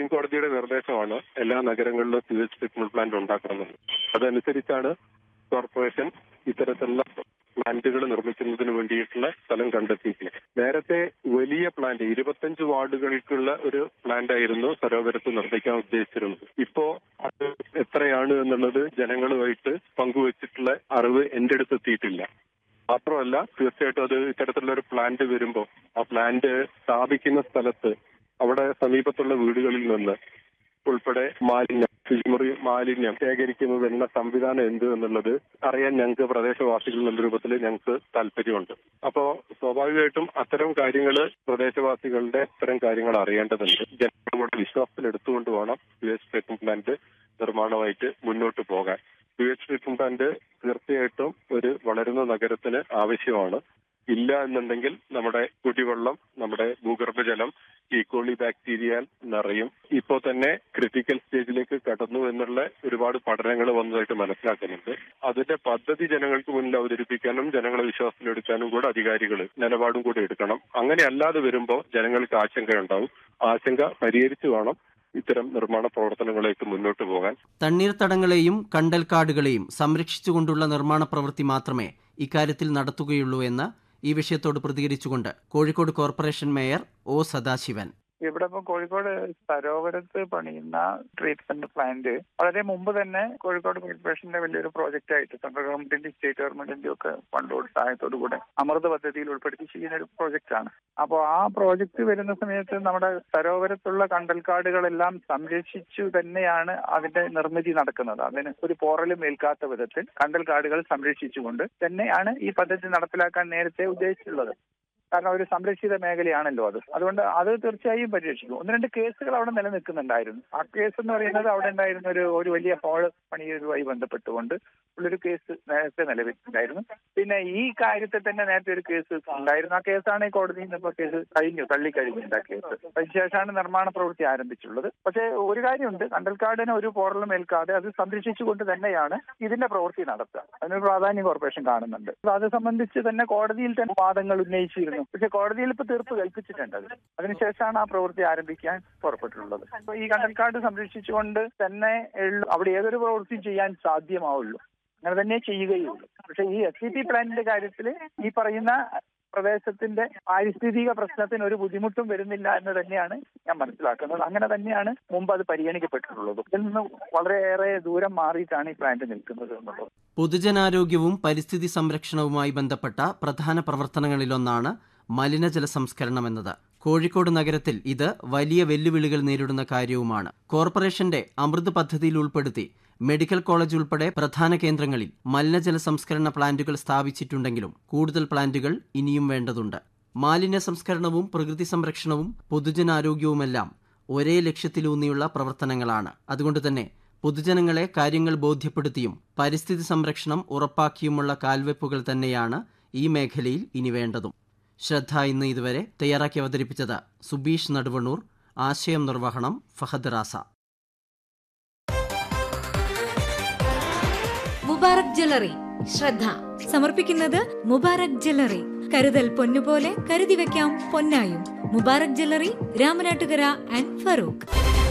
supreme കോടതിയുടെ നിർദ്ദേശമാണ് എല്ലാ നഗരങ്ങളിലും സ്യൂവേജ് ട്രീറ്റ്മെന്റ് പ്ലാന്റ് ഉണ്ടാക്കണമെന്ന് അതനുസരിച്ചാണ് കോർപ്പറേഷൻ ഇത്തരത്തിലുള്ള പ്ലാന്റുകൾ നിർമ്മിക്കുന്നതിന് വേണ്ടിയിട്ടുള്ള സ്ഥലം കണ്ടെത്തിയിട്ടുള്ളത് നേരത്തെ വലിയ പ്ലാന്റ് ഇരുപത്തഞ്ച് വാർഡുകൾക്കുള്ള ഒരു പ്ലാന്റ് ആയിരുന്നു സരോവരത്ത് നിർമ്മിക്കാൻ ഉദ്ദേശിച്ചിരുന്നത് ഇപ്പോ അത് എത്രയാണ് എന്നുള്ളത് ജനങ്ങളുമായിട്ട് പങ്കുവച്ചിട്ടുള്ള അറിവ് എന്റെ അടുത്ത് എത്തിയിട്ടില്ല മാത്രമല്ല തീർച്ചയായിട്ടും അത് ഇത്തരത്തിലുള്ള ഒരു പ്ലാന്റ് വരുമ്പോൾ ആ പ്ലാന്റ് സ്ഥാപിക്കുന്ന സ്ഥലത്ത് അവിടെ സമീപത്തുള്ള വീടുകളിൽ നിന്ന് ഉൾപ്പെടെ മാലിന്യം ശുചിമുറി മാലിന്യം ശേഖരിക്കുന്നതിനുള്ള സംവിധാനം എന്ത് എന്നുള്ളത് അറിയാൻ ഞങ്ങൾക്ക് പ്രദേശവാസികൾ എന്ന രൂപത്തിൽ ഞങ്ങൾക്ക് താല്പര്യമുണ്ട് അപ്പോ സ്വാഭാവികമായിട്ടും അത്തരം കാര്യങ്ങൾ പ്രദേശവാസികളുടെ അത്തരം കാര്യങ്ങൾ അറിയേണ്ടതുണ്ട് ജനങ്ങളുടെ വിശ്വാസത്തിൽ എടുത്തുകൊണ്ട് വേണം വേസ്റ്റ് ട്രീറ്റ്മെന്റ് പ്ലാന്റ് നിർമ്മാണമായിട്ട് മുന്നോട്ട് പോകാൻ വേസ്റ്റ് ട്രീറ്റ്മെന്റ് പ്ലാന്റ് തീർച്ചയായിട്ടും ഒരു വളരുന്ന നഗരത്തിന് ആവശ്യമാണ് ഇല്ല എന്നുണ്ടെങ്കിൽ നമ്മുടെ കുടിവെള്ളം നമ്മുടെ ഭൂഗർഭജലം ഈക്കോളി ബാക്ടീരിയ നിറയും ഇപ്പോൾ തന്നെ ക്രിട്ടിക്കൽ സ്റ്റേജിലേക്ക് കടന്നു എന്നുള്ള ഒരുപാട് പഠനങ്ങൾ വന്നതായിട്ട് മനസ്സിലാക്കുന്നുണ്ട് അതിന്റെ പദ്ധതി ജനങ്ങൾക്ക് മുന്നിൽ അവതരിപ്പിക്കാനും ജനങ്ങളെ വിശ്വാസത്തിലെടുക്കാനും കൂടെ അധികാരികൾ നിലപാടും കൂടി എടുക്കണം അങ്ങനെ അല്ലാതെ വരുമ്പോൾ ജനങ്ങൾക്ക് ആശങ്കയുണ്ടാവും ആശങ്ക പരിഹരിച്ചു വേണം ഇത്തരം നിർമ്മാണ പ്രവർത്തനങ്ങളിലേക്ക് മുന്നോട്ട് പോകാൻ തണ്ണീർത്തടങ്ങളെയും കണ്ടൽക്കാടുകളെയും സംരക്ഷിച്ചുകൊണ്ടുള്ള നിർമ്മാണ പ്രവൃത്തി മാത്രമേ ഇക്കാര്യത്തിൽ നടത്തുകയുള്ളൂ എന്ന് ഈ വിഷയത്തോട് പ്രതികരിച്ചുകൊണ്ട് Kozhikode corporation mayor O Sadasivan ഇവിടെ ഇപ്പം കോഴിക്കോട് സരോവരത്ത് പണിയുന്ന ട്രീറ്റ്മെന്റ് പ്ലാന്റ് വളരെ മുമ്പ് തന്നെ കോഴിക്കോട് കോർപ്പറേഷന്റെ വലിയൊരു പ്രോജക്റ്റ് ആയിട്ട് സെൻട്രൽ ഗവൺമെന്റിന്റെ സ്റ്റേറ്റ് ഗവൺമെന്റിന്റെ ഒക്കെ ഫണ്ടോട് സഹായത്തോടു കൂടെ അമൃത പദ്ധതിയിൽ ഉൾപ്പെടുത്തി ചെയ്യുന്ന ഒരു പ്രോജക്റ്റ് ആണ് അപ്പോൾ ആ പ്രോജക്റ്റ് വരുന്ന സമയത്ത് നമ്മുടെ സരോവരത്തുള്ള കണ്ടൽക്കാടുകളെല്ലാം സംരക്ഷിച്ചു തന്നെയാണ് അതിന്റെ നിർമ്മിതി നടക്കുന്നത് അതിന് ഒരു പോറലും ഏൽക്കാത്ത വിധത്തിൽ കണ്ടൽക്കാടുകൾ സംരക്ഷിച്ചുകൊണ്ട് തന്നെയാണ് ഈ പദ്ധതി നടപ്പിലാക്കാൻ നേരത്തെ ഉദ്ദേശിച്ചിട്ടുള്ളത് കാരണം ഒരു സംരക്ഷിത മേഖലയാണല്ലോ അത് അതുകൊണ്ട് അത് തീർച്ചയായും പരിരക്ഷിക്കും ഒന്ന് രണ്ട് കേസുകൾ അവിടെ നിലനിൽക്കുന്നുണ്ടായിരുന്നു ആ കേസ് എന്ന് പറയുന്നത് അവിടെ ഉണ്ടായിരുന്ന ഒരു ഒരു വലിയ ഹാള് പണിയുമായി ബന്ധപ്പെട്ടുകൊണ്ട് ഉള്ളൊരു കേസ് നേരത്തെ നിലവിലുണ്ടായിരുന്നു പിന്നെ ഈ കാര്യത്തിൽ തന്നെ നേരത്തെ ഒരു കേസ് ഉണ്ടായിരുന്നു ആ കേസാണ് ഈ കോടതിയിൽ നിന്ന് ഇപ്പോൾ കേസ് കഴിഞ്ഞു തള്ളിക്കഴിഞ്ഞിട്ട് ആ കേസ് അതിനുശേഷമാണ് നിർമ്മാണ പ്രവൃത്തി ആരംഭിച്ചുള്ളത് പക്ഷേ ഒരു കാര്യമുണ്ട് കണ്ടൽക്കാടിന് ഒരു പോറലും ഏൽക്കാതെ അത് സംരക്ഷിച്ചുകൊണ്ട് തന്നെയാണ് ഇതിന്റെ പ്രവൃത്തി നടത്തുക അതിനൊരു പ്രാധാന്യം കോർപ്പറേഷൻ കാണുന്നുണ്ട് അപ്പൊ അത് സംബന്ധിച്ച് തന്നെ കോടതിയിൽ തന്നെ വാദങ്ങൾ ഉന്നയിച്ചിരുന്നു പക്ഷെ കോടതിയിൽ ഇപ്പൊ തീർപ്പ് കൽപ്പിച്ചിട്ടുണ്ട് അത് അതിനുശേഷമാണ് ആ പ്രവൃത്തി ആരംഭിക്കാൻ പുറപ്പെട്ടിട്ടുള്ളത് അപ്പൊ ഈ കണ്ടൽക്കാട് സംരക്ഷിച്ചുകൊണ്ട് തന്നെ ഉള്ളു- അവിടെ ഏതൊരു പ്രവൃത്തിയും ചെയ്യാൻ സാധ്യമാവുള്ളൂ അങ്ങനെ തന്നെ ചെയ്യുകയുള്ളൂ പക്ഷെ ഈ എസ് സി പി പ്ലാനിന്റെ കാര്യത്തിൽ ഈ പറയുന്ന പ്രദേശത്തിന്റെ പാരിസ്ഥിതിക പ്രശ്നത്തിന് ഒരു ബുദ്ധിമുട്ടും വരുന്നില്ല എന്ന് തന്നെയാണ് ഞാൻ മനസ്സിലാക്കുന്നത് അങ്ങനെ തന്നെയാണ് മുമ്പ് അത് പരിഗണിക്കപ്പെട്ടിട്ടുള്ളത് ഇതിൽ നിന്ന് വളരെയേറെ ദൂരം മാറിയിട്ടാണ് ഈ പ്ലാന്റ് നിൽക്കുന്നത് എന്നുള്ളത് പൊതുജനാരോഗ്യവും പരിസ്ഥിതി സംരക്ഷണവുമായി ബന്ധപ്പെട്ട പ്രധാന പ്രവർത്തനങ്ങളിലൊന്നാണ് മലിനജല സംസ്കരണം എന്നത് കോഴിക്കോട് നഗരത്തിൽ ഇത് വലിയ വെല്ലുവിളികൾ നേരിടുന്ന കാര്യവുമാണ് കോർപ്പറേഷന്റെ അമൃത് പദ്ധതിയിൽ ഉൾപ്പെടുത്തി മെഡിക്കൽ കോളേജ് ഉൾപ്പെടെ പ്രധാന കേന്ദ്രങ്ങളിൽ മലിനജല സംസ്കരണ പ്ലാന്റുകൾ സ്ഥാപിച്ചിട്ടുണ്ടെങ്കിലും കൂടുതൽ പ്ലാന്റുകൾ ഇനിയും വേണ്ടതുണ്ട് മാലിന്യ സംസ്കരണവും പ്രകൃതി സംരക്ഷണവും പൊതുജനാരോഗ്യവുമെല്ലാം ഒരേ ലക്ഷ്യത്തിലൂന്നിയുള്ള പ്രവർത്തനങ്ങളാണ് അതുകൊണ്ട് തന്നെ പൊതുജനങ്ങളെ കാര്യങ്ങൾ ബോധ്യപ്പെടുത്തിയും പരിസ്ഥിതി സംരക്ഷണം ഉറപ്പാക്കിയുമുള്ള കാൽവെപ്പുകൾ തന്നെയാണ് ഈ മേഖലയിൽ ഇനി വേണ്ടതും ശ്രദ്ധ ഇന്ന് ഇതുവരെ തയ്യാറാക്കി അവതരിപ്പിച്ചത് സുബീഷ് നടുവണ്ണൂർ ആശയം നിർവഹണം ഫഹദ് റാസ മുബാറക് ജ്വല്ലറി ശ്രദ്ധ സമർപ്പിക്കുന്നത് മുബാറക് ജ്വല്ലറി കരുതൽ പൊന്നുപോലെ കരുതി വെക്കാം പൊന്നായും മുബാറക് ജ്വല്ലറി രാമനാട്ടുകര ആൻഡ് ഫറൂഖ്